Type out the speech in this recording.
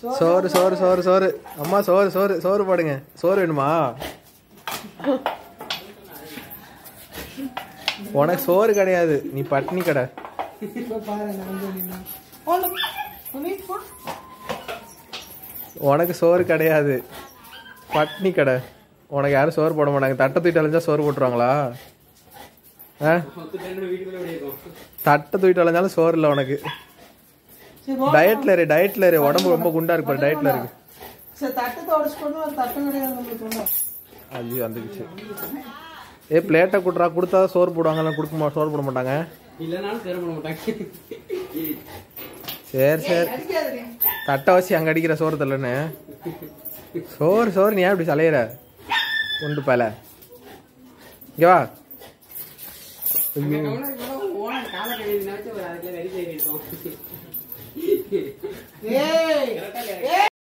சோறு சோறு சோறு சோறு அம்மா சோறு சோறு சோறு போடுங்க சோறு வேணுமா உனக்கு சோறு கிடையாது நீ பட்னி கடை இப்ப பாரு நான் சொன்னீங்கன்னா போடு. சுமி, போ. உனக்கு சோறு கிடையாது பட்னி கடை உனக்கு யாரும் சோறு போட மாட்டாங்க தட்டை தூக்கிட்டு அலைஞ்சா சோறு போட்டுருவாங்களா ஆ வீட்டுக்குள்ள எப்படி இருக்கும் தட்டை தூக்கிட்டு அலைஞ்சாலும் சோறு இல்லை உனக்கு சரி, போ. டயட்ல இரு டயட்ல இரு உடம்பு ரொம்ப குண்டா இருக்கு பாரு டயட்ல இருக்கு சரி தட்டத்தை உடச்சுக்கொண்டு ஒரு தட்டு கிடையாது நம்மளுக்கு ஒண்ணும். ஐயோ வந்துக்குச்சு ஏ பிளேட்டை கொடுறா கொடுத்தா சோறு போடுவாங்க இல்லை கொடுக்க மா- சோறு போட மாட்டாங்க இல்லைனாலும் தேர பண்ண மாட்டாங்க சரி சரி அடிக்காதடி. தட்டை வச்சு அங்க அடிக்கிற சோறு தரலன்னு சோறு சோறு நீ ஏன் இப்படி சலையிற உண்டு பல இங்க வா ஐயோ ஓனர் காலை கழுவி நினைச்சு ஒரு அதுக்குள்ள வெறி செய்திருக்கோம் ஏய்